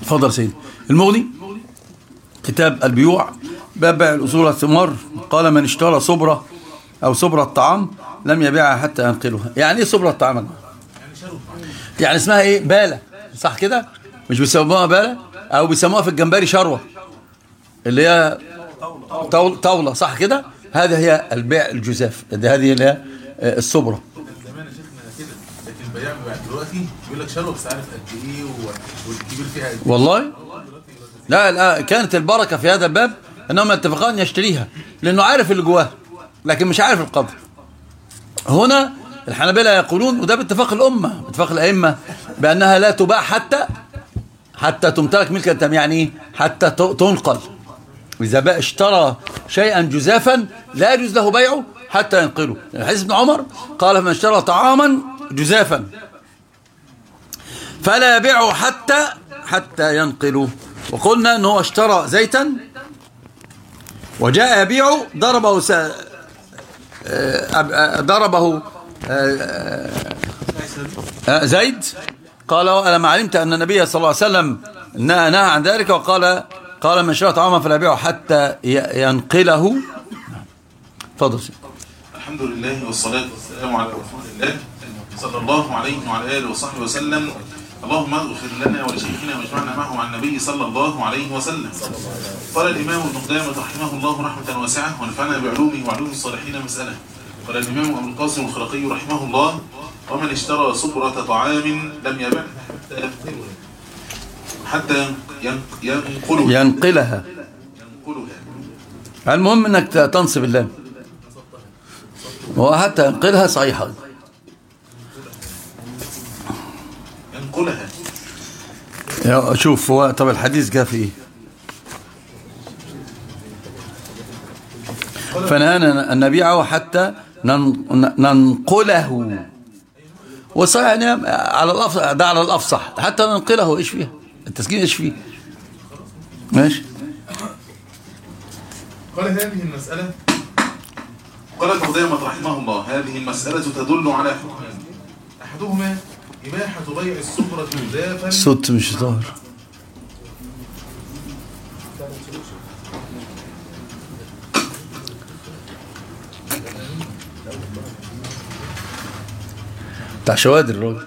تفضل سيدي المغني كتاب البيوع باب بيع الأصول والثمار قال من اشترى صبرة أو صبرة الطعام لم يبيعها حتى ينقلها يعني ايه صبرة الطعام يعني اسمها ايه بالة صح كده مش بيسموها بالة او بيسموها في الجمبري شروة اللي هي طاولة, طاولة صح كده هذه هي البيع الجزاف هذه اللي هي الصبرة زمان يا شيخنا كده لكن البياع دلوقتي يقول لك شروه بس عارف قد ايه والكبير فيها قد ايه والله لا لا كانت البركة في هذا الباب انهم يتفقان يشتريها لانه عارف اللي جواها لكن مش عارف القدر هنا الحنابلة يقولون وده باتفاق الأمة باتفاق الأئمة بأنها لا تباع حتى حتى تمتلك ملكا تام يعني ايه حتى تنقل إذا بقى اشترى شيئا جزافا لا يجوز له بيعه حتى ينقله حديث ابن عمر قال من اشترى طعاما جزافا فلا يبيعه حتى حتى ينقله وقلنا أنه اشترى زيتا وجاء يبيعه ضربه س... ضربه زيد قال ألم علمت أن النبي صلى الله عليه وسلم نهى عن ذلك وقال قال من شرى طعاما فلا يبيعه حتى ينقله فضل الحمد لله والصلاة والسلام على رسول الله صلى الله عليه وعلى آله وصحبه وسلم اللهم اغفر لنا ولشيخنا واجمعنا معه مع النبي صلى الله عليه وسلم قال الإمام ابن قدامة رحمه الله رحمة واسعة ونفعنا بعلومه وعلوم الصالحين مسألة قال الإمام أبو القاسم الخرقي رحمه الله ومن اشترى صبرة طعام لم يبع حتى ينقلها ينقلها ينقلها المهم انك تنصب اللام وحتى ينقلها صحيحة ينقلها يا شوف هو طب الحديث جاء في ايه فنهانا أن نبيعه حتى نن- ننقله وصحيح يعني على الأفصح ده على الأفصح حتى ننقله إيش فيها التسجيل إيش فيه ماشي قال هذه المسألة قال ابن قدامة رحمه الله هذه المسألة تدل على حكمين أحدهما إباحة بيع السفرة جزافا الصوت مش ظاهر بتاع شوادر الراجل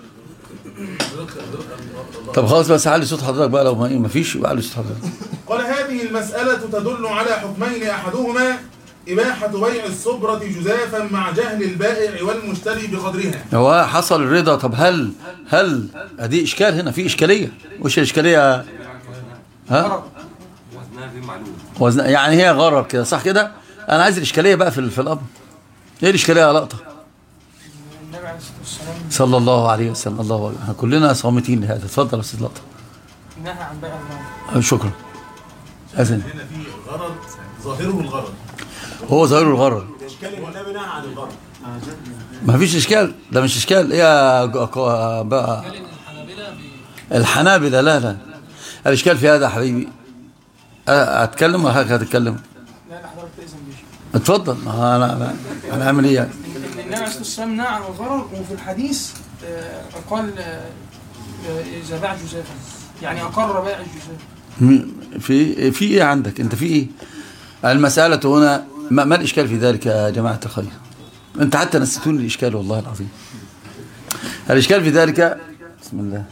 طب خلاص بس علي صوت حضرتك بقى لو ما فيش يبقى علي صوت حضرتك قال هذه المسألة تدل على حكمين أحدهما إباحة بيع الصبرة جزافا مع جهل البائع والمشتري بقدرها هو حصل الرضا طب هل هل ادي اشكال هنا في اشكاليه وش الاشكاليه ها وزن يعني هي غرر كده صح كده انا عايز الاشكاليه بقى في ال- في الامر ايه الاشكاليه يا لقطه النبي عليه الصلاة والسلام صلى الله عليه وسلم الله أكبر. احنا كلنا صامتين لهذا اتفضل يا استاذ لقطه نهى عن بيع المال شكرا أذن. هنا في غرض ظاهره الغرض هو ظاهر الغرر اشكال النبي نهى عن الغرض ما فيش اشكال ده مش اشكال ايه يا ج- ك- بقى الحنابلة لا لا الاشكال في هذا يا حبيبي أ- اتكلم ولا حضرتك هتتكلم لا لا حضرتك تأذن به اتفضل ما هو انا انا انا اعمل ايه يعني إن النبي عليه الصلاة والسلام نهى عن الغرر وفي الحديث آه، قال آه، آه، إذا باع جزافا يعني أقر بيع الجزاف م- في في ايه عندك انت في ايه المسألة هنا ما, ما الاشكال في ذلك يا جماعة الخير انت حتى نسيتوني الاشكال والله العظيم الاشكال في ذلك بسم الله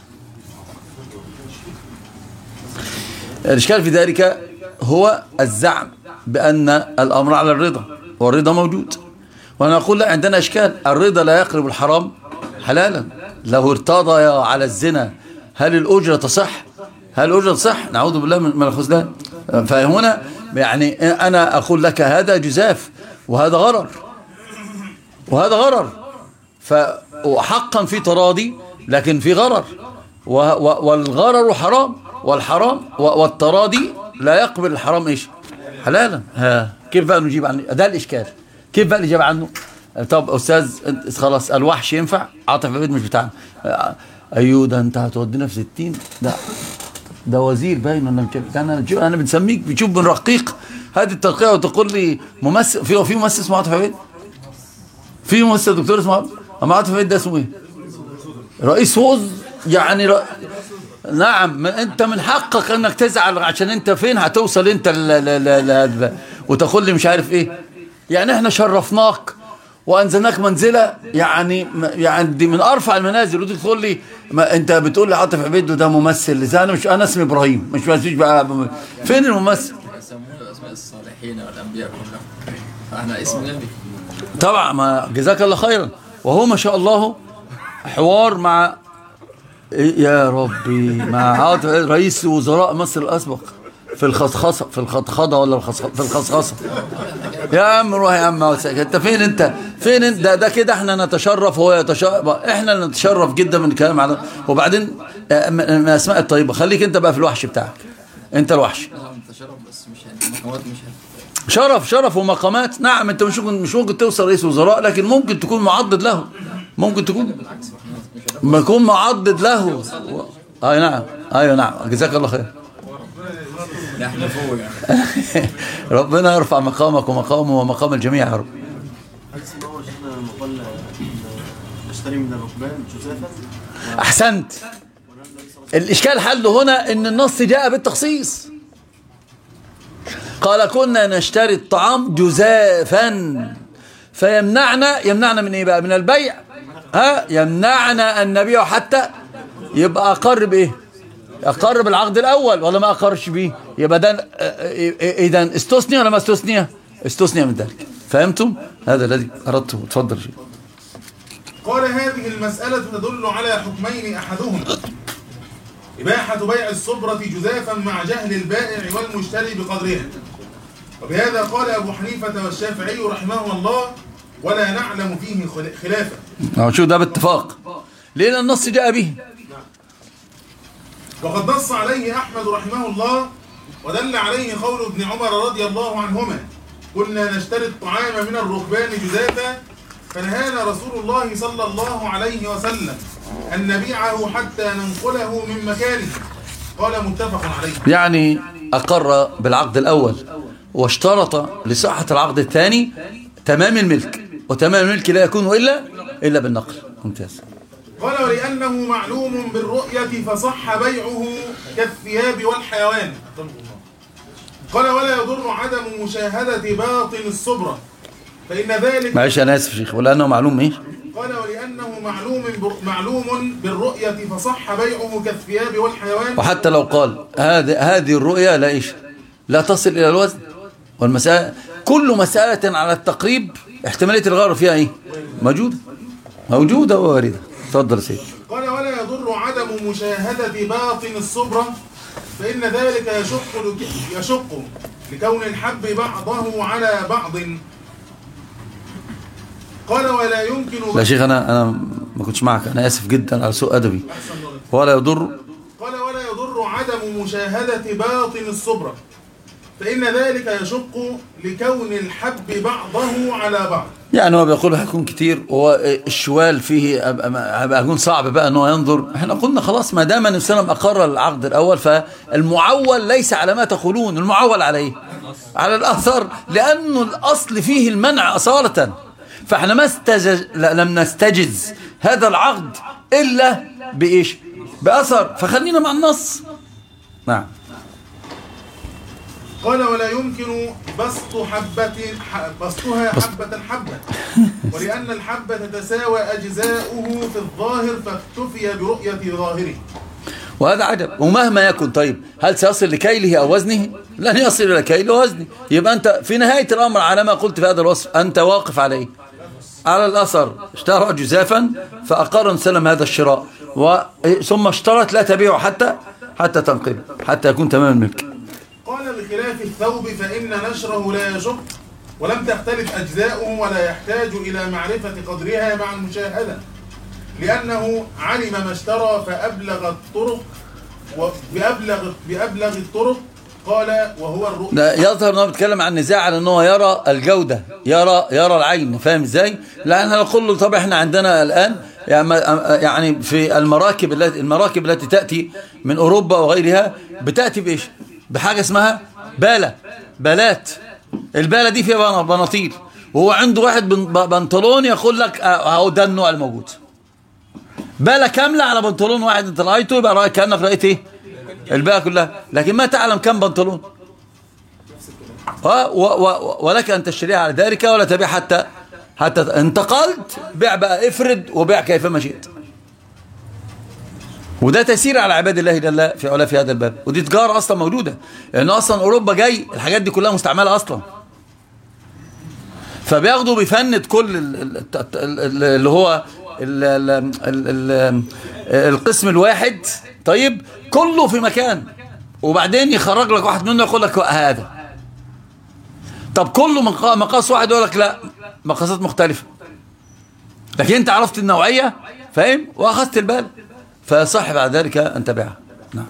الاشكال في ذلك هو الزعم بأن الأمر على الرضا والرضا موجود وأنا أقول لا عندنا إشكال الرضا لا يقرب الحرام حلالا لو ارتضى على الزنا هل الأجرة تصح هل الأجرة تصح نعوذ بالله من من الخذلان فهنا يعني أنا أقول لك هذا جزاف وهذا غرر وهذا غرر فحقا في تراضي لكن في غرر و- و- والغرر حرام والحرام و- والتراضي لا يقبل الحرام ايش حلالا ها كيف بقى نجيب عنه ده الاشكال كيف بقى نجيب عنه طب استاذ انت خلاص الوحش ينفع عاطف عبيد مش بتاعنا ايوه ده انت هتودينا في 60 ده ده وزير باين ولا مش عارف. انا بنشوف- انا بنسميك بنشوف بنرقيق هذه الترقية وتقول لي ممثل في في ممثل اسمه عاطف عبيد في ممثل دكتور اسمه عاطف اما عاطف عبيد ده اسمه ايه رئيس وز يعني ر... نعم ما انت من حقك انك تزعل عشان انت فين هتوصل انت ل ل ل ل وتقول لي مش عارف ايه يعني احنا شرفناك وانزلناك منزله يعني يعني دي من ارفع المنازل ودي تقول لي ما انت بتقول لي عاطف عبيد ده ممثل ازاي انا مش انا اسمي ابراهيم مش مش بقى فين الممثل يسمونه اسماء الصالحين والانبياء كلهم فاحنا اسم نبي طبعا ما جزاك الله خيرا وهو ما شاء الله حوار مع إيه يا ربي مع عاطف رئيس وزراء مصر الاسبق في الخصخصه في الخطخضه ولا الخصخ... في الخصخصه يا عم روح يا عم وسعك. انت فين انت فين انت ده, ده كده احنا نتشرف وهو يتشرف احنا اللي نتشرف جدا من الكلام على وبعدين آه، من من الاسماء الطيبه خليك انت بقى في الوحش بتاعك انت الوحش نعم تشرف بس مش هن- مقامات مش هن- شرف شرف ومقامات نعم انت مش ممكن مش ممكن توصل رئيس وزراء لكن ممكن تكون معضد له ممكن تكون بالعكس احنا مش هن- ما يكون معضد له اي نعم ايوه نعم جزاك الله خير لا احنا فوق يعني ربنا يرفع مقامك ومقامه ومقام الجميع يا رب حديث ما هو شيخنا لما قال نشتري من الركبان جزافا احسنت الاشكال حله هنا ان النص جاء بالتخصيص قال كنا نشتري الطعام جزافا فيمنعنا يمنعنا من ايه بقى من البيع ها يمنعنا ان نبيعه حتى يبقى اقر بايه اقر بالعقد الاول ولا ما اقرش بيه يبقى ده اذا استثني ولا ما استثني استثني من ذلك فهمتم هذا الذي اردته اتفضل شيخ قال هذه المسألة تدل على حكمين أحدهما إباحة بيع الصبرة جزافا مع جهل البائع والمشتري بقدرها وبهذا قال أبو حنيفة والشافعي رحمهما الله ولا نعلم فيه خل- خلافا أهو شو ده باتفاق لأن النص جاء به وقد نص عليه أحمد رحمه الله ودل عليه قول ابن عمر رضي الله عنهما كنا نشتري الطعام من الركبان جزافا فنهانا رسول الله صلى الله عليه وسلم أن نبيعه حتى ننقله من مكانه قال متفق عليه يعني أقر بالعقد الأول واشترط لصحة العقد الثاني تمام الملك وتمام الملك لا يكون إلا إلا بالنقل ممتاز قال ولأنه معلوم بالرؤية فصح بيعه كالثياب والحيوان قال ولا يضر عدم مشاهدة باطن الصبرة فإن ذلك معلش أنا آسف شيخ ولأنه معلوم إيه قال ولأنه معلوم بر- معلوم بالرؤية فصح بيعه كالثياب والحيوان وحتى لو قال هذه هذه الرؤيا لا إيش لا تصل إلى الوزن والمسألة كل مسألة على التقريب احتمالية الغرر فيها إيه موجودة موجودة وواردة تفضل يا سيدي قال ولا يضر عدم مشاهدة باطن الصبرة فإن ذلك يشق لك- يشق لكون الحب بعضه على بعض قال ولا يمكن لا شيخ أنا أنا ما كنتش معك أنا آسف جدا على سوء أدبي ولا يضر قال ولا يضر عدم مشاهدة باطن الصبرة فإن ذلك يشق لكون الحب بعضه على بعض يعني هو بيقول هيكون كتير وهو الشوال فيه أبقى- هيبقى هيكون صعب بقى ان هو ينظر احنا قلنا خلاص ما دام النبي صلى الله عليه وسلم اقر العقد الاول فالمعول ليس على ما تقولون المعول على ايه على الاثر لانه الاصل فيه المنع اصاله فاحنا ما استجز لا لم نستجز هذا العقد الا بايش باثر فخلينا مع النص نعم قال ولا يمكن بسط حبة ح- بسطها حبة حبة ولأن الحبة تتساوى أجزاؤه في الظاهر فاكتفي برؤية ظاهره وهذا عجب ومهما يكن طيب هل سيصل لكيله أو وزنه لن يصل إلى كيله ووزنه يبقى أنت في نهاية الأمر على ما قلت في هذا الوصف أنت واقف عليه على الأثر اشترى جزافا فأقر سلم هذا الشراء و... ثم اشترط لا تبيعه حتى حتى تنقله حتى يكون تمام الملك قال بخلاف الثوب فإن نشره لا يشق ولم تختلف أجزاؤه ولا يحتاج إلى معرفة قدرها مع المشاهدة لأنه علم ما اشترى فأبلغ الطرق وبأبلغ بأبلغ الطرق قال وهو الرؤيا ده يظهر انه بيتكلم عن نزاع على ان هو يرى الجوده يرى يرى العين فاهم ازاي؟ لا احنا نقول له طب احنا عندنا الان يعني يعني في المراكب التي المراكب التي تاتي من اوروبا وغيرها بتاتي بايش؟ بحاجه اسمها باله بالات الباله دي فيها بناطيل وهو عنده واحد بن- بنطلون يقول لك اهو ده النوع الموجود بالة كاملة على بنطلون واحد انت رأيته يبقى رأيك كأنك رأيت ايه الباقة كلها لكن ما تعلم كم بنطلون و و و ولك ان تشتريها على ذلك ولا تبيع حتى حتى انتقلت بيع بقى افرد وبيع كيفما شئت وده تسير على عباد الله جل في علا في هذا الباب ودي تجارة اصلا موجودة لان اصلا اوروبا جاي الحاجات دي كلها مستعملة اصلا فبياخدوا بيفند كل ال- ال- الت- ال- اللي هو ال- ال- ال- ال- القسم الواحد طيب كله في مكان وبعدين يخرج لك واحد منه يقول لك هذا طب كله مق- مقاس واحد يقول لك لا مقاسات مختلفة لكن انت عرفت النوعية فاهم واخذت البال فصح بعد ذلك ان تبيعها نعم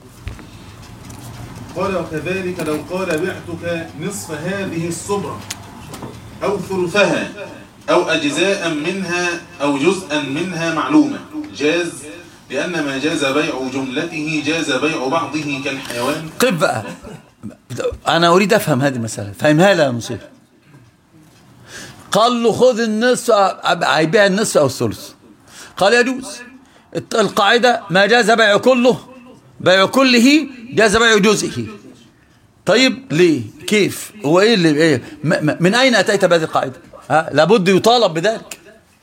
قال وكذلك لو قال بعتك نصف هذه الصبرة أو ثلثها أو أجزاء منها أو جزءا منها معلومة جاز لأن ما جاز بيع جملته جاز بيع بعضه كالحيوان قف بقى انا اريد افهم هذه المسألة فهمها لي يا مصير قال له خذ النصف هيبيع النصف او الثلث قال يجوز الت- القاعدة ما جاز بيع كله بيع كله جاز بيع جزئه طيب ليه كيف هو ايه اللي ايه م- م- من اين اتيت بهذه القاعدة ها لابد يطالب بذلك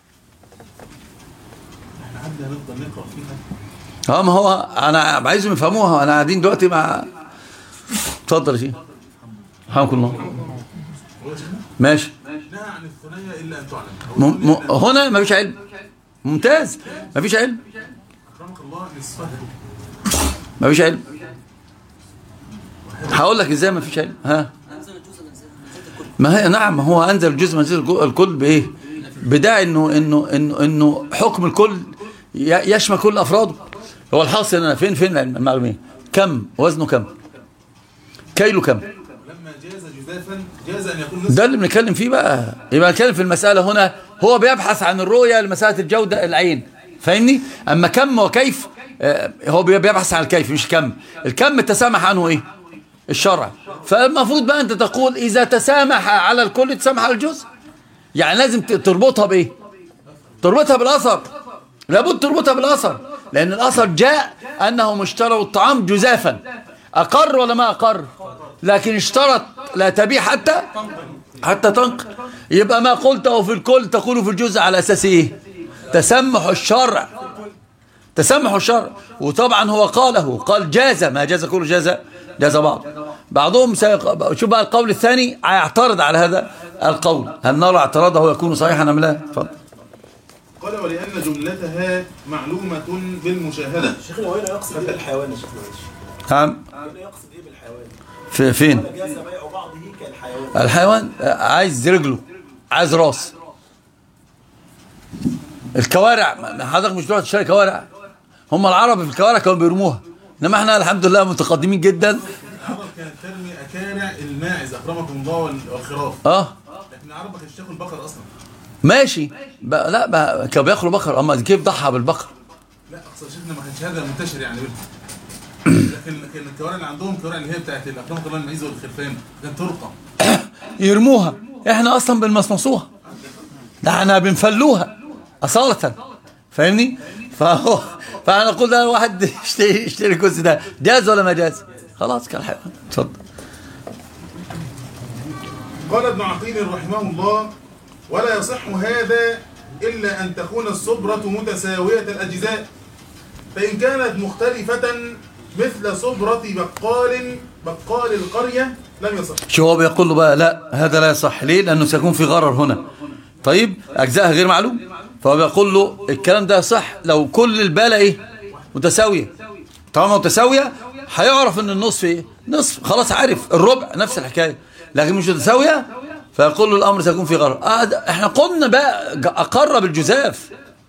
لحد هنفضل نقرأ فيها اه ما هو انا عايزهم يفهموها انا قاعدين دلوقتي مع اتفضل يا شيخ حياكم الله ماشي نهى عن الثنية إلا أن تعلم م... م... هنا ما فيش علم ممتاز ما فيش علم أكرمك الله نصفها ما فيش علم هقول لك ازاي ما فيش علم ها ما هي نعم هو انزل الجزء منزل الجو- الكل بايه بداعي انه انه انه انه حكم الكل ي- يشمل كل افراده هو الحاصل انا فين فين المعلوميه كم وزنه كم كيلو كم ولما جاز جزافا جاز أن يكون نصف ده اللي بنتكلم فيه بقى يبقى نتكلم في المسألة هنا هو بيبحث عن الرؤية لمسألة الجودة العين فاهمني أما كم وكيف آه، هو بي- بيبحث عن الكيف مش كم الكم التسامح عنه إيه الشرع فالمفروض بقى أنت تقول إذا تسامح على الكل تسامح على الجزء يعني لازم ت- تربطها بإيه تربطها بالأثر لابد تربطها بالأثر لأن الأثر جاء أنهم اشتروا الطعام جزافا أقر ولا ما أقر لكن اشترط لا تبيع حتى حتى تنقل يبقى ما قلته في الكل تقول في الجزء على أساس إيه تسمح الشرع تسمح الشرع وطبعا هو قاله قال جاز ما جاز كله جاز جاز بعض بعضهم سيق... شوف بقى القول الثاني هيعترض على هذا القول هل نرى اعتراضه يكون صحيحا ام لا اتفضل قال ولأن جملتها معلومة بالمشاهدة شيخنا هنا يقصد ايه بالحيوان يا شيخنا معلش نعم هنا يقصد ايه بالحيوان في فين جاز بيع بعضه كالحيوان الحيوان عايز رجله عايز راس الكوارع ما- حضرتك مش تروح تشتري كوارع هم العرب في الكوارع كانوا بيرموها انما احنا الحمد لله متقدمين جدا العرب كانت ترمي أكارع الماعز أكرمكم الله وال- والخراف اه لكن العرب ما كانتش تاكل بقر أصلا ماشي بقى لا بقى كانوا بياكلوا بقر اما كيف ضحى بالبقر لا أقصد شيخنا ما كانش هذا منتشر يعني بينهم لكن لكن الكوارع اللي عندهم الكوارع اللي هي بتاعت أكرمكم الله المعيز والخرفان كانت ترقى يرموها احنا اصلا بنمصمصوها ده احنا بنفلوها اصالة فاهمني فهو فانا اقول ده واحد يشتري يشتري الجزء ده جاز ولا ما جاز خلاص كان حلو اتفضل قال ابن عقيل رحمه الله ولا يصح هذا إلا أن تكون الصبرة متساوية الأجزاء فإن كانت مختلفة مثل صبرة بقال بقال القرية لم يصح شو هو بيقول له بقى لا هذا لا يصح ليه لانه سيكون في غرر هنا طيب اجزاءها غير معلوم فهو بيقول له الكلام ده صح لو كل البالة ايه متساوية طالما متساوية هيعرف ان النصف ايه نصف خلاص عارف الربع نفس الحكاية لكن مش متساوية فيقول له الامر سيكون في غرر آه ده احنا قلنا بقى ج- اقر بالجزاف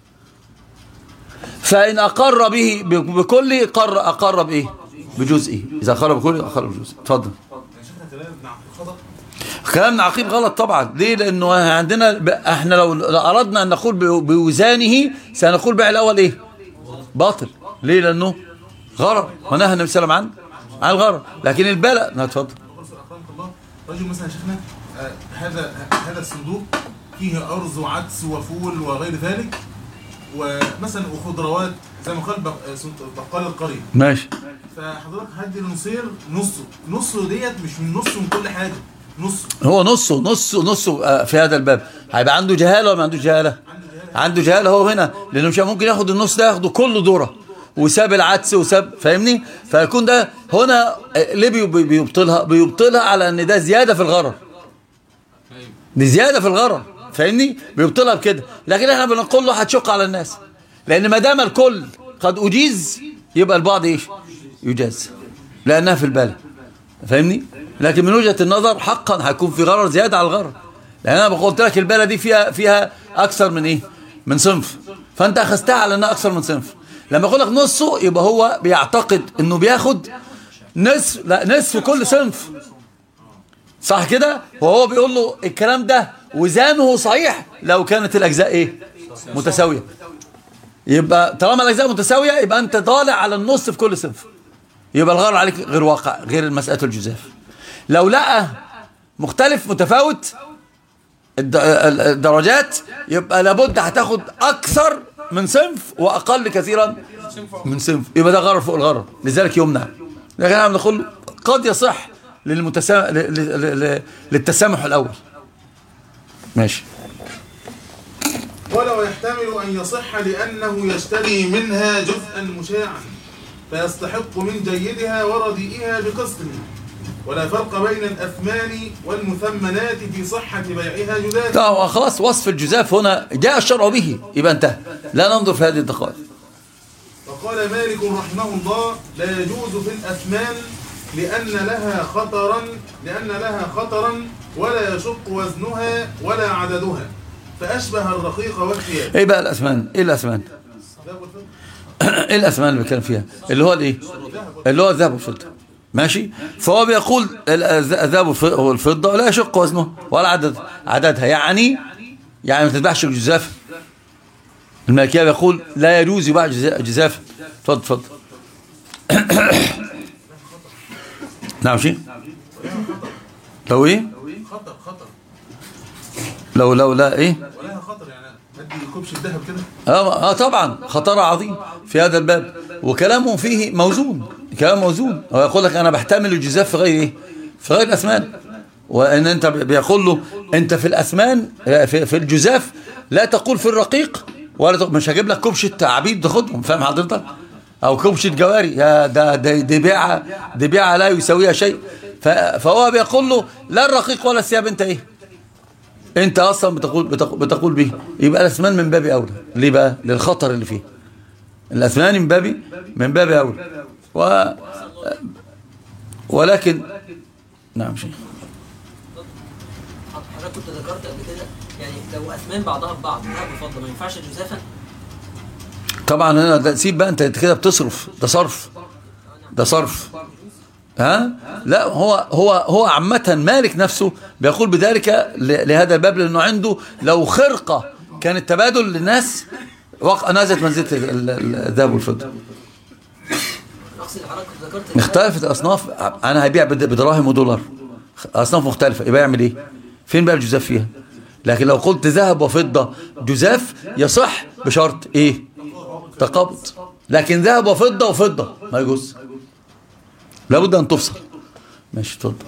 فان اقر به ب- بكل اقر اقر بايه بجزئه اذا اقر بكل اقر بجزئه اتفضل يعني شيخنا كلام ابن عقيل خطأ كلامنا عقيم غلط طبعا ليه لانه عندنا ب- احنا لو لو اردنا ان نقول ب- بوزانه سنقول بيع الاول ايه باطل ليه لانه غرر ونهى النبي صلى الله عليه وسلم عن عن الغرر لكن البلاء لا اتفضل الرسول أكرمك الله رجل مثلا يا شيخنا آه، هذا هذا الصندوق فيه أرز وعدس وفول وغير ذلك ومثلا وخضروات زي ما قال بق- بقال القرية ماشي فحضرتك هدي لنصير نصه نصه ديت مش من نصه من كل حاجة نصه هو نصه نصه نصه آه، في هذا الباب هيبقى عنده جهاله ولا ما عندوش جهاله عنده جهاله هو هنا لانه مش ممكن ياخد النص ده ياخده كله ذره وساب العدس وساب فاهمني فيكون ده هنا آه، ليه بي- بي- بيبطلها بيبطلها على ان ده زياده في الغرر دي زياده في الغرر فاهمني بيبطلها بكده لكن احنا بنقول له هتشق على الناس لان ما دام الكل قد اجيز يبقى البعض ايش يجاز لانها في البال فاهمني لكن من وجهة النظر حقا هيكون في غرر زيادة على الغرر لان انا قلت لك البلة دي فيها فيها اكثر من ايه من صنف فانت اخذتها على انها اكثر من صنف لما اقول لك نصه يبقى هو بيعتقد انه بياخد نصف لا نصف كل صنف صح كده وهو بيقول له الكلام ده وزانه صحيح لو كانت الاجزاء ايه متساويه يبقى طالما الاجزاء متساويه يبقى انت طالع على النص في كل صنف يبقى الغرر عليك غير واقع غير مسألة الجزاف لو لقى مختلف متفاوت الد- ال- الدرجات يبقى لابد هتاخد أكثر من صنف وأقل كثيرا من صنف يبقى ده غرر فوق الغرر لذلك يمنع لكن احنا بنقول قد يصح للمتسا... ل... ل... ل... ل... للتسامح الأول ماشي ولو يحتمل أن يصح لأنه يشتري منها جزءا مشاعا فيستحق من جيدها ورديئها بقسط ولا فرق بين الأثمان والمثمنات في صحة بيعها جزافا لا هو خلاص وصف الجزاف هنا جاء الشرع به يبقى انتهى لا ننظر في هذه الدقائق وقال مالك رحمه الله لا يجوز في الأثمان لأن لها خطرا لأن لها خطرا ولا يشق وزنها ولا عددها فأشبه الرقيق والثياب ايه بقى الأثمان ايه الأثمان ايه الأثمان اللي بيتكلم فيها اللي هو الايه اللي هو الذهب والفضة ماشي فهو بيقول ال- الذ- الذهب والف- والفضة لا يشق وزنه ولا عدد عددها يعني يعني ما تذبحش الجزاف الملكية بيقول لا يجوز يباع جزا- جزافا اتفضل اتفضل نعم شيء لو ايه خطر خطر لو لو لا ايه ولها خطر يعني هدي كبش الذهب كده آه, آه طبعا خطر عظيم في هذا الباب وكلامه فيه موزون كلام موزون هو يقول لك أنا بحتمل الجزاف في غير إيه في غير الأثمان وإن أنت بيقول له أنت في الأثمان في, في الجزاف لا تقول في الرقيق ولا تقول مش هجيب لك كبشة عبيد تاخدهم فاهم حضرتك أو كبشة جواري يا ده ده دي بيعة دي بيعة لا يساويها شيء ف- فهو بيقول له لا الرقيق ولا الثياب أنت إيه انت اصلا بتقول بتقول, بتقول به يبقى الاثمان من باب اولى ليه بقى للخطر اللي فيه الاثمان من باب من باب اولى و ولكن نعم شيخ حضرتك كنت ذكرت قبل كده يعني لو اثمان بعضها ببعض ذهب وفضه ما ينفعش جزافا طبعا هنا ده سيب بقى انت انت كده بتصرف ده صرف ده صرف ها لا هو هو هو عامة مالك نفسه بيقول بذلك ل- لهذا الباب لانه عنده لو خرقة كانت تبادل للناس وقع نزلت منزلة ال- ال- الذهب والفضة اقصد حضرتك كنت ذكرت اختلفت الاصناف انا هبيع بد- بدراهم ودولار اصناف مختلفه يبقى يعمل ايه فين بقى الجزاف فيها لكن لو قلت ذهب وفضه جزاف يصح بشرط ايه تقابض لكن ذهب وفضه وفضه ما يجوز لابد ان تفصل ماشي اتفضل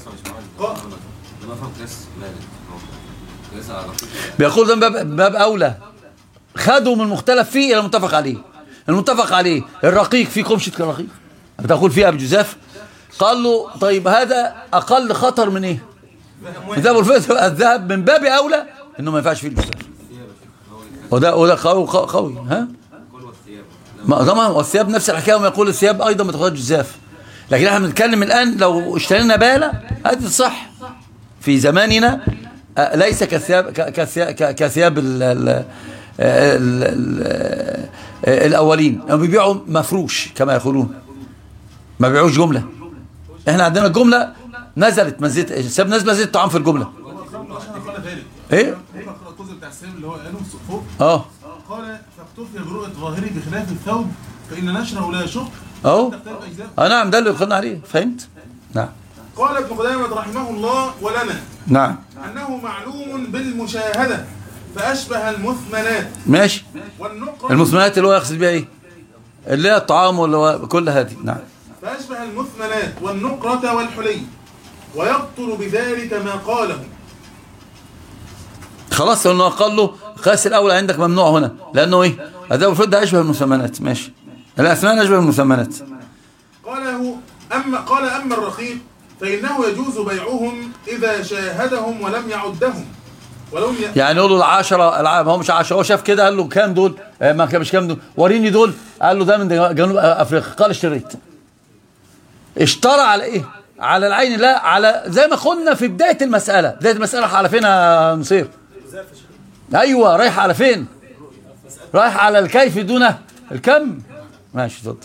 بيقول ده من باب, باب اولى خدوا من المختلف فيه الى المتفق عليه المتفق عليه الرقيق فيه قمشة كرقيق بتقول فيها بجزاف قال له طيب هذا اقل خطر من ايه الذهب والفضة الذهب من باب اولى انه ما ينفعش فيه الجزاف وده وده قوي قوي ها ما طبعا والثياب نفس الحكايه وما يقول الثياب ايضا ما تاخدش جزاف لكن احنا بنتكلم الان لو اشترينا باله هذه صح في زماننا آه، ليس كثياب ك- كثياب ك- كثياب ال ال ال ال آه، الاولين هم بيبيعوا مفروش كما يقولون ما بيبيعوش جمله احنا عندنا الجمله نزلت مزيت الثياب نزل مزيت الطعام في الجمله قال ذلك ايه الجزء بتاع السلم اللي هو قاله فوق اه قال فاكتفي برؤية ظاهره بخلاف الثوب فإن نشره لا يشق اهو تختلف أجزاء اه نعم ده اللي قلنا عليه فهمت نعم قال ابن قدامة رحمه الله ولنا نعم أنه معلوم بالمشاهدة فأشبه المثمنات ماشي والنقرة المثمنات اللي هو يقصد بيها ايه اللي هي الطعام واللي هو كل هذه نعم فأشبه المثمنات والنقرة والحلي ويبطل بذلك ما قاله خلاص لانه قال له قاس الاول عندك ممنوع هنا لانه ايه هذا المفروض ده اشبه المثمنات ماشي الاسنان اشبه المثمنات قاله أما قال أما الرقيق فإنه يجوز بيعهم إذا شاهدهم ولم يعدهم ولم ي... يعني يقول له العشرة الع- ما هو مش عشرة هو شاف كده قال له كام دول آه، ما كان مش كام دول وريني دول قال له ده من جنوب افريقيا قال اشتريت اشترى على ايه على العين لا على زي ما قلنا في بداية المسألة بداية المسألة رايح على فين يا نصير ايوه رايح على فين رايح على الكيف دون الكم ماشي اتفضل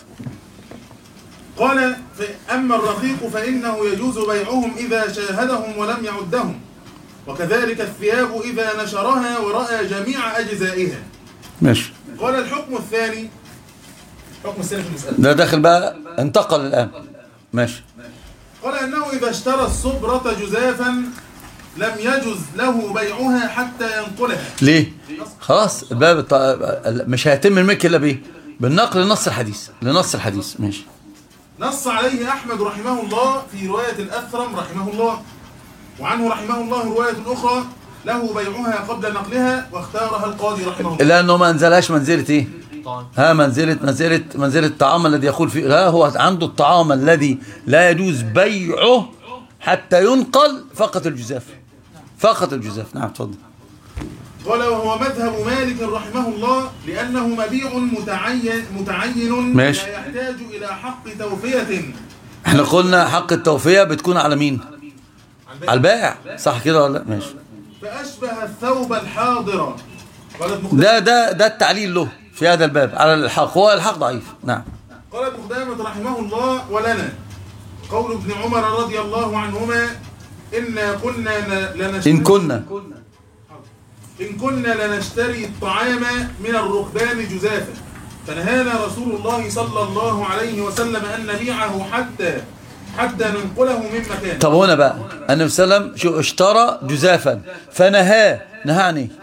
قال ف- أما الرقيق فإنه يجوز بيعهم إذا شاهدهم ولم يعدهم وكذلك الثياب إذا نشرها ورأى جميع أجزائها ماشي قال الحكم الثاني الحكم الثاني في المسألة ده داخل بقى انتقل الآن ماشي قال أنه إذا اشترى الصبرة جزافا لم يجز له بيعها حتى ينقلها ليه خلاص الباب الط- مش هيتم الملك الا بايه بالنقل لنص الحديث لنص الحديث ماشي نص عليه أحمد رحمه الله في رواية الأثرم رحمه الله وعنه رحمه الله رواية أخرى له بيعها قبل نقلها واختارها القاضي رحمه الله لانه ما انزلهاش منزله ايه ها منزله منزله منزله الطعام الذي يقول فيه لا هو عنده الطعام الذي لا يجوز بيعه حتى ينقل فقط الجزاف فقط الجزاف نعم تفضل قال وهو مذهب مالك رحمه الله لأنه مبيع متعين متعين ماشي. لا يحتاج إلى حق توفية احنا قلنا حق التوفيه بتكون على مين على البائع صح كده ولا لا ماشي فأشبه الثوب الحاضر قال ابن خدامة ده ده ده التعليل له في هذا الباب على الحق هو الحق ضعيف نعم قال ابن خدامة رحمه الله ولنا قول ابن عمر رضي الله عنهما إنا كنا ن- لنشتري ان كنا إن كنا لنشتري الطعام من الركبان جزافا فنهانا رسول الله صلى الله عليه وسلم أن نبيعه حتى حتى ننقله من مكانه طب هنا بقى النبي صلى الله عليه وسلم شو اشترى جزافا فنهاه نهى عن ايه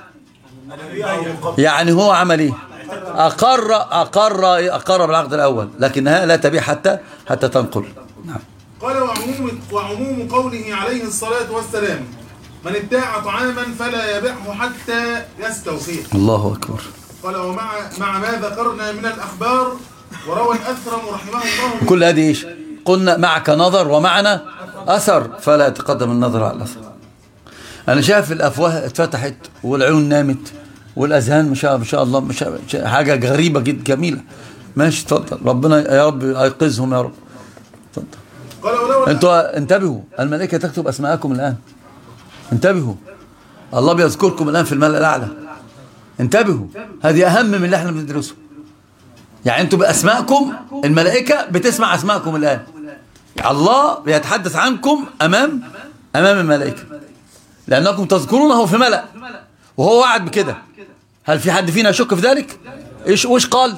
يعني هو عمل ايه اقر اقر اقر بالعقد الاول لكنها لا تبيع حتى حتى تنقل نعم قال وعموم, وعموم قوله عليه الصلاة والسلام من ابتاع طعاما فلا يبيعه حتى يستوفيه الله اكبر قال ومع مع ما ذكرنا من الأخبار وروى الأثرم رحمه الله كل هذه ايش قلنا معك نظر ومعنا اثر فلا يتقدم النظر على الاثر انا شايف الافواه اتفتحت والعيون نامت والاذهان ما شاء ما شاء الله ما شاء شاء- حاجه غريبه جدا جميله ماشي اتفضل ربنا يا رب ايقظهم يا رب اتفضل قال ولو انتوا انتبهوا الملائكه تكتب اسماءكم الان انتبهوا الله بيذكركم الان في الملأ الاعلى انتبهوا هذه اهم من اللي احنا بندرسه يعني انتوا باسماءكم الملائكه بتسمع اسماءكم الان يعني الله بيتحدث عنكم امام امام الملائكه لانكم تذكرونه في ملأ وهو وعد بكده هل في حد فينا يشك في ذلك ايش وش قال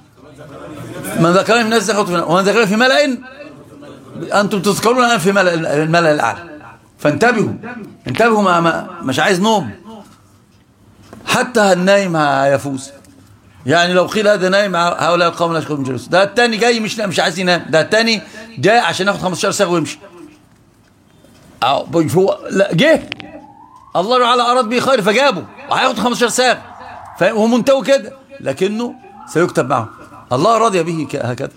من ذكرني في الناس يحط في ومن ذكرني في ملأ أنتم تذكرون الآن في ملأ الملأ الأعلى فانتبهوا انتبهوا ما ما مش عايز نوم حتى النايم هيفوز يعني لو قيل هذا نايم هؤلاء القوم لا يشكون من جلوس ده التاني جاي مش مش عايز ينام ده التاني جاي عشان ياخد 15 ساعه ويمشي أو هو لا جه الله تعالى اراد به خير فجابه وهياخد 15 ساعه فهو منتوي كده لكنه سيكتب معه الله راضي به ك- هكذا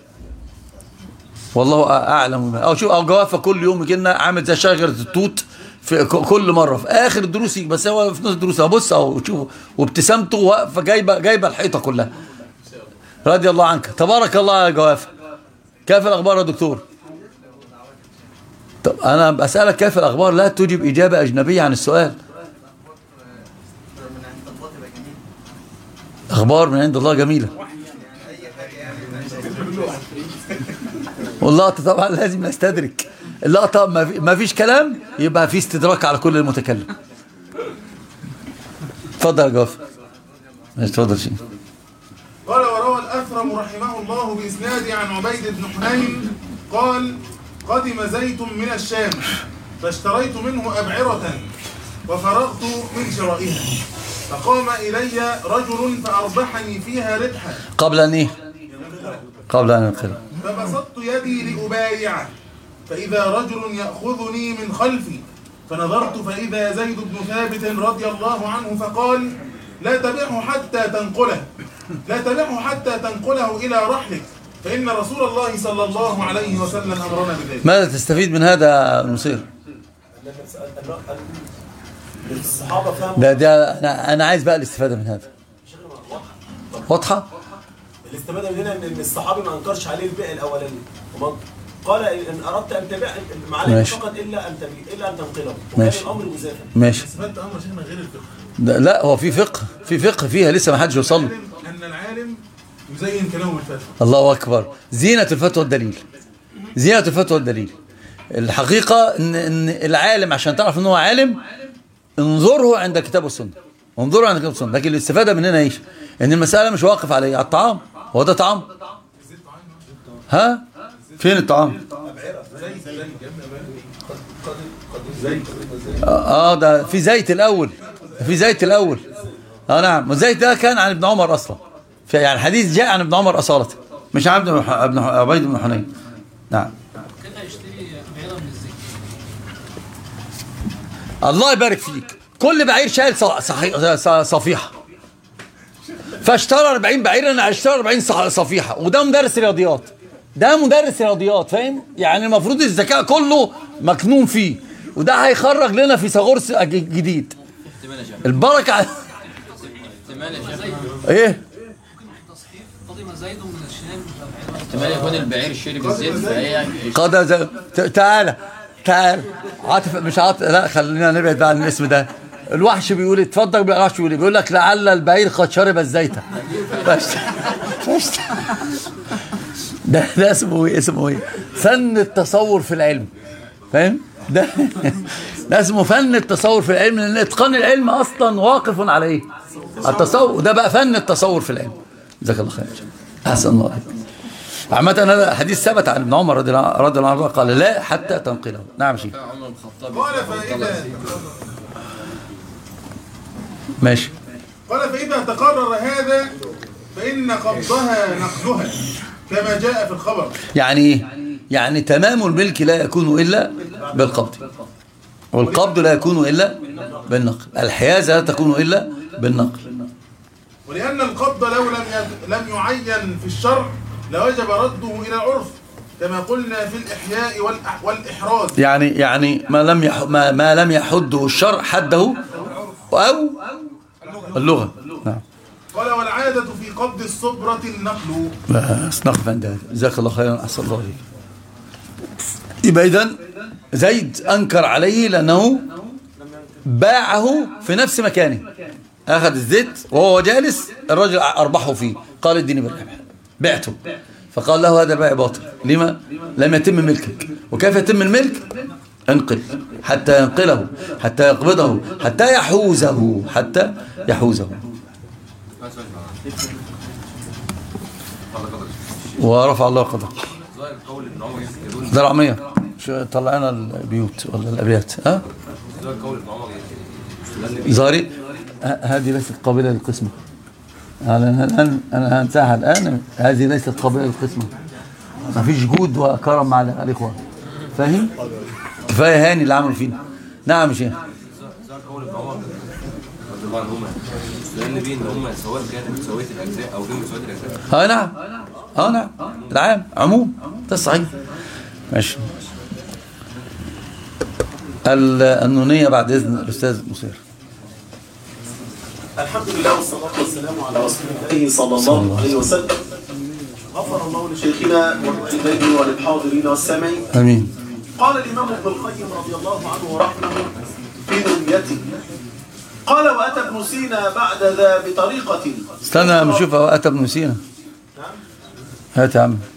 والله أ- اعلم بما- او شوف او جوافه كل يوم يجي لنا عامل زي شجره التوت في ك- كل مره في اخر الدروس يجي- بس هو في نص الدروس ابص او شوف وابتسامته واقفه جايبه جايبه الحيطه كلها رضي الله عنك تبارك الله يا جوافه كيف الاخبار يا دكتور طب انا بسالك كيف الاخبار لا تجب اجابه اجنبيه عن السؤال اخبار من عند الله جميله واللقطة طبعا لازم نستدرك اللقطة ما, في ما فيش كلام يبقى في استدراك على كل المتكلم اتفضل يا جوف ماشي، اتفضل شيء قال وروى الأثرم رحمه الله بإسناد عن عبيد بن حنين قال قدم زيت من الشام فاشتريت منه أبعرة وفرغت من شرائها فقام إلي رجل فأربحني فيها ربحا قبل أن إيه قبل أن ينقل فبسطت يدي لأبايعه فإذا رجل يأخذني من خلفي فنظرت فإذا زيد بن ثابت رضي الله عنه فقال لا تبعه حتى تنقله لا تبعه حتى تنقله إلى رحلك فإن رسول الله صلى الله عليه وسلم أمرنا بذلك ماذا تستفيد من هذا المصير الصحابة فهموا ده ده أنا, أنا عايز بقى الاستفادة من هذا واضحة الاستفادة من هنا ان إن الصحابي ما انكرش عليه البيع الاولاني وما قال ان اردت ان تبيع ما عليك ماشي. فقط الا ان تبيع الا ان تنقله وكان ماشي. الامر جزافا ماشي استفدت أمر شيخنا غير الفقه ده لا هو في فقه في فقه فيها لسه ما حدش يوصل له. أن العالم يزين كلامه بالفتوى الله أكبر زينة الفتوى الدليل زينة الفتوى الدليل الحقيقة إن, إن العالم عشان تعرف إن هو عالم انظره عند الكتاب والسنة انظره عند الكتاب والسنة لكن الاستفادة من هنا إيش إن المسألة مش واقف على إيه؟ على الطعام هو ده طعام ها فين الطعام اه ده في زيت الاول في زيت الاول اه نعم والزيت ده كان عن ابن عمر اصلا في يعني الحديث جاء عن ابن عمر اصاله مش عن ابن ابن عبيد بن حنين نعم كان هيشتري بعيرة من الزيت الله يبارك فيك كل بعير شايل ص- صحي- ص- صفيحه فاشترى 40 بعير انا اشترى 40 صح- صفيحه وده مدرس رياضيات ده مدرس رياضيات فاهم يعني المفروض الذكاء كله مكنون فيه وده هيخرج لنا في ثغورس ج- جديد احتمال يا شيخ البركه ع- احتمال يا شيخ ايه قدم زيد من الشام بعيرة احتمال يكون البعير شرب الزيت فهي قد ز- ت- تعالى تعالى عاطف مش عاطف لا خلينا نبعد بقى عن الاسم ده الوحش بيقول اتفضل بقى الوحش بيقول إيه؟ بيقول لك لعل البعير قد شرب الزيت فاشت فاشت ده ده اسمه ايه اسمه ايه فن التصور في العلم فاهم ده ده اسمه فن التصور في العلم لان اتقان العلم اصلا واقف على ايه التصور وده بقى فن التصور في العلم جزاك الله خير احسن الله عليك عامة هذا حديث ثبت عن ابن عمر رضي الله رضي الله عنه قال لا حتى تنقله نعم شيخ عمر بن الخطاب قال فإذا ماشي قال فإذا تقرر هذا فإن قبضها نقدها كما جاء في الخبر يعني ايه يعني تمام الملك لا يكون الا بالقبض والقبض لا يكون الا بالنقل الحيازه لا تكون الا بالنقل ولأن القبض لو لم يد- لم يعين في الشرع لوجب رده إلى العرف كما قلنا في الإحياء والأح- والإحراز يعني يعني ما لم يح ما, ما لم يحده الشرع حده او اللغه نعم قال والعادة في قبض الصبرة النقل بس نقف عند هذا جزاك الله خيرا احسن الله عليك يبقى اذا زيد انكر عليه لانه باعه في نفس مكانه اخذ الزيت وهو جالس الرجل اربحه فيه قال اديني بالربح بعته فقال له هذا البيع باطل لما لم يتم ملكك وكيف يتم الملك انقل حتى ينقله حتى يقبضه حتى يحوزه حتى يحوزه ورفع الله قدره ده العمية شو طلعنا البيوت ولا الابيات ها زاري ه- هذه ليست قابلة للقسمة أنا الآن أنا هنساها الآن هذه ليست قابلة للقسمة ما فيش جود وكرم مع الإخوة فاهم؟ كفاية هاني اللي عملوا فينا نعم يا شيخ قول ابن عمر رضي الله عنهما لان بيه ان هم سواء كانت مساويه الاجزاء او غير مساويه الاجزاء اه نعم اه نعم العام عموم ده صحيح ماشي ال- النونية بعد إذن الأستاذ مصير الحمد لله والصلاة والسلام على رسول الله صلى الله عليه وسلم غفر الله لشيخنا ولوالديه وللحاضرين والسامعين آمين قال الإمام ابن القيم رضي الله عنه ورحمه في نونيته قال وأتى ابن سينا بعد ذا بطريقة استنى لما نشوف أتى ابن سينا نعم هات يا عم